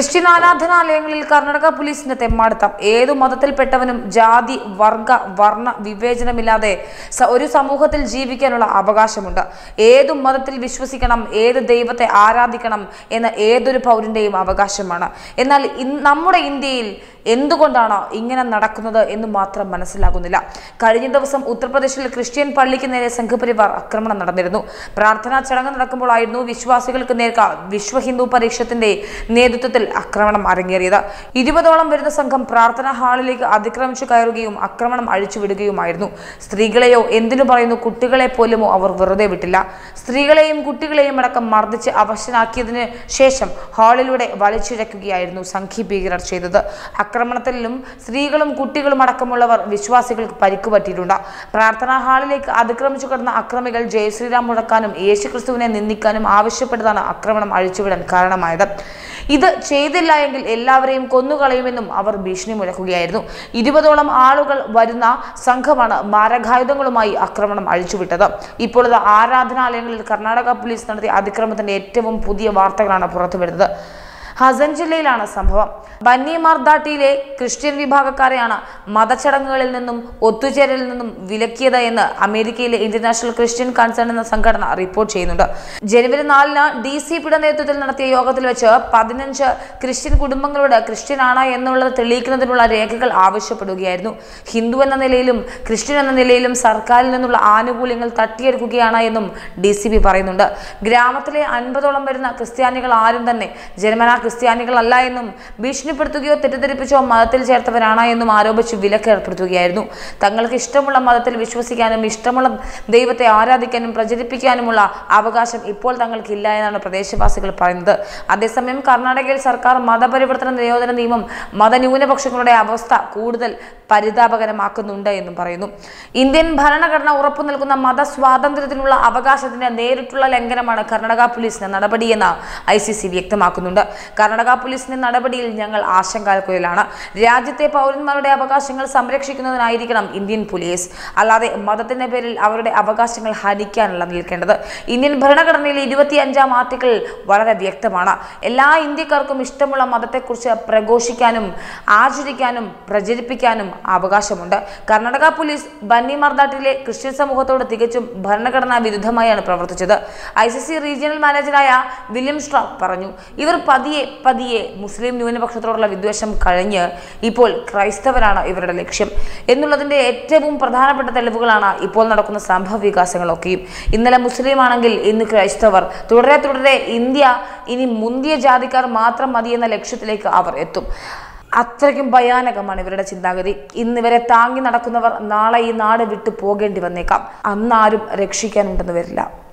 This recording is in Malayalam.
ക്രിസ്ത്യൻ ആരാധനാലയങ്ങളിൽ കർണാടക പോലീസിന്റെ തെമ്മാടുത്തം ഏതു മതത്തിൽപ്പെട്ടവനും ജാതി വർഗ വർണ്ണ വിവേചനമില്ലാതെ സ- ഒരു സമൂഹത്തിൽ ജീവിക്കാനുള്ള അവകാശമുണ്ട് ഏതു മതത്തിൽ വിശ്വസിക്കണം ഏത് ദൈവത്തെ ആരാധിക്കണം എന്ന ഏതൊരു പൗരന്റെയും അവകാശമാണ് എന്നാൽ ഇന്ന് നമ്മുടെ ഇന്ത്യയിൽ എന്തുകൊണ്ടാണ് ഇങ്ങനെ നടക്കുന്നത് എന്ന് മാത്രം മനസ്സിലാകുന്നില്ല കഴിഞ്ഞ ദിവസം ഉത്തർപ്രദേശിൽ ക്രിസ്ത്യൻ പള്ളിക്ക് നേരെ സംഘപരിവാർ ആക്രമണം നടന്നിരുന്നു പ്രാർത്ഥനാ ചടങ്ങ് നടക്കുമ്പോഴായിരുന്നു വിശ്വാസികൾക്ക് നേർക്ക വിശ്വ ഹിന്ദു പരിഷത്തിന്റെ നേതൃത്വത്തിൽ ആക്രമണം അരങ്ങേറിയത് ഇരുപതോളം വരുന്ന സംഘം പ്രാർത്ഥനാ ഹാളിലേക്ക് അതിക്രമിച്ചു കയറുകയും ആക്രമണം അഴിച്ചുവിടുകയുമായിരുന്നു സ്ത്രീകളെയോ എന്തിനു പറയുന്നു കുട്ടികളെ പോലുമോ അവർ വെറുതെ വിട്ടില്ല സ്ത്രീകളെയും കുട്ടികളെയും അടക്കം മർദ്ദിച്ച് അവശനാക്കിയതിന് ശേഷം ഹാളിലൂടെ വലിച്ചിഴക്കുകയായിരുന്നു സംഘി ഭീകരർ ചെയ്തത് ആക്രമണത്തിലും സ്ത്രീകളും കുട്ടികളും അടക്കമുള്ളവർ വിശ്വാസികൾക്ക് പരിക്ക് പറ്റിയിട്ടുണ്ട് പ്രാർത്ഥനാ ഹാളിലേക്ക് അതിക്രമിച്ചു കിടന്ന അക്രമികൾ ജയ് ശ്രീറാം മുഴക്കാനും യേശുക്രിസ്തുവിനെ നിന്ദിക്കാനും ആവശ്യപ്പെട്ടതാണ് ആക്രമണം അഴിച്ചുവിടാൻ കാരണമായത് ഇത് ചെയ്തില്ല എങ്കിൽ എല്ലാവരെയും കൊന്നുകളയുമെന്നും അവർ ഭീഷണി മുഴക്കുകയായിരുന്നു ഇരുപതോളം ആളുകൾ വരുന്ന സംഘമാണ് മാരകായുധങ്ങളുമായി ആക്രമണം അഴിച്ചുവിട്ടത് ഇപ്പോൾ ഇത് ആരാധനാലയങ്ങളിൽ കർണാടക പോലീസ് നടത്തിയ അതിക്രമത്തിന്റെ ഏറ്റവും പുതിയ വാർത്തകളാണ് പുറത്തുവരുന്നത് ഹസൻ ജില്ലയിലാണ് സംഭവം ബന്നിമാർദാട്ടിയിലെ ക്രിസ്ത്യൻ വിഭാഗക്കാരെയാണ് മതചടങ്ങുകളിൽ നിന്നും ഒത്തുചേരലിൽ നിന്നും വിലക്കിയത് എന്ന് അമേരിക്കയിലെ ഇന്റർനാഷണൽ ക്രിസ്ത്യൻ കൺസേൺ എന്ന സംഘടന റിപ്പോർട്ട് ചെയ്യുന്നുണ്ട് ജനുവരി നാലിന് ഡി സി പിയുടെ നേതൃത്വത്തിൽ നടത്തിയ യോഗത്തിൽ വെച്ച് പതിനഞ്ച് ക്രിസ്ത്യൻ കുടുംബങ്ങളോട് ക്രിസ്ത്യൻ ആണ് എന്നുള്ളത് തെളിയിക്കുന്നതിനുള്ള രേഖകൾ ആവശ്യപ്പെടുകയായിരുന്നു ഹിന്ദു എന്ന നിലയിലും ക്രിസ്ത്യൻ എന്ന നിലയിലും സർക്കാരിൽ നിന്നുള്ള ആനുകൂല്യങ്ങൾ തട്ടിയെടുക്കുകയാണ് എന്നും ഡി സി പി പറയുന്നുണ്ട് ഗ്രാമത്തിലെ അൻപതോളം വരുന്ന ക്രിസ്ത്യാനികൾ ആരും തന്നെ ജന്മനാ ക്രിസ്ത്യാനികളല്ല എന്നും ഭീഷണിപ്പെടുത്തുകയോ തെറ്റിദ്ധരിപ്പിച്ചോ മതത്തിൽ ചേർത്തവരാണ് എന്നും ആരോപിച്ച് വിലക്ക് ഏർപ്പെടുത്തുകയായിരുന്നു തങ്ങൾക്ക് ഇഷ്ടമുള്ള മതത്തിൽ വിശ്വസിക്കാനും ഇഷ്ടമുള്ള ദൈവത്തെ ആരാധിക്കാനും പ്രചരിപ്പിക്കാനുമുള്ള അവകാശം ഇപ്പോൾ തങ്ങൾക്കില്ല എന്നാണ് പ്രദേശവാസികൾ പറയുന്നത് അതേസമയം കർണാടകയിൽ സർക്കാർ മതപരിവർത്തന നിരോധന നിയമം മതന്യൂനപക്ഷങ്ങളുടെ അവസ്ഥ കൂടുതൽ പരിതാപകരമാക്കുന്നുണ്ട് എന്നും പറയുന്നു ഇന്ത്യൻ ഭരണഘടന ഉറപ്പു നൽകുന്ന മതസ്വാതന്ത്ര്യത്തിനുള്ള അവകാശത്തിന്റെ നേരിട്ടുള്ള ലംഘനമാണ് കർണാടക പോലീസിന്റെ നടപടിയെന്ന് ഐ സി സി വ്യക്തമാക്കുന്നുണ്ട് കർണാടക പോലീസിന്റെ നടപടിയിൽ ഞങ്ങൾ ആശങ്കാകുലരാണ് രാജ്യത്തെ പൗരന്മാരുടെ അവകാശങ്ങൾ സംരക്ഷിക്കുന്നതിനായിരിക്കണം ഇന്ത്യൻ പോലീസ് അല്ലാതെ മതത്തിന്റെ പേരിൽ അവരുടെ അവകാശങ്ങൾ ഹനിക്കാനല്ല നിൽക്കേണ്ടത് ഇന്ത്യൻ ഭരണഘടനയിലെ ഇരുപത്തി അഞ്ചാം ആർട്ടിക്കിൾ വളരെ വ്യക്തമാണ് എല്ലാ ഇന്ത്യക്കാർക്കും ഇഷ്ടമുള്ള മതത്തെക്കുറിച്ച് പ്രഘോഷിക്കാനും ആചരിക്കാനും പ്രചരിപ്പിക്കാനും അവകാശമുണ്ട് കർണാടക പോലീസ് ബന്നിമർദാട്ടിലെ ക്രിസ്ത്യൻ സമൂഹത്തോട് തികച്ചും ഭരണഘടനാ വിരുദ്ധമായാണ് പ്രവർത്തിച്ചത് ഐ സി സി റീജിയണൽ മാനേജറായ വില്യം സ്ട്രോക്ക് പറഞ്ഞു ഇവർ പതിയെ പതിയെ മുസ്ലിം ന്യൂനപക്ഷത്തോടുള്ള വിദ്വേഷം കഴിഞ്ഞ് ഇപ്പോൾ ക്രൈസ്തവരാണ് ഇവരുടെ ലക്ഷ്യം എന്നുള്ളതിന്റെ ഏറ്റവും പ്രധാനപ്പെട്ട തെളിവുകളാണ് ഇപ്പോൾ നടക്കുന്ന സംഭവ വികാസങ്ങളൊക്കെയും ഇന്നലെ മുസ്ലിം ആണെങ്കിൽ ഇന്ന് ക്രൈസ്തവർ തുടരെ തുടരെ ഇന്ത്യ ഇനി മുന്തിയ ജാതിക്കാർ മാത്രം മതി എന്ന ലക്ഷ്യത്തിലേക്ക് അവർ എത്തും അത്രയ്ക്കും ഭയാനകമാണ് ഇവരുടെ ചിന്താഗതി ഇന്നിവരെ താങ്ങി നടക്കുന്നവർ നാളെ ഈ നാട് വിട്ടു പോകേണ്ടി വന്നേക്കാം അന്നാരും രക്ഷിക്കാനുണ്ടെന്ന് വരില്ല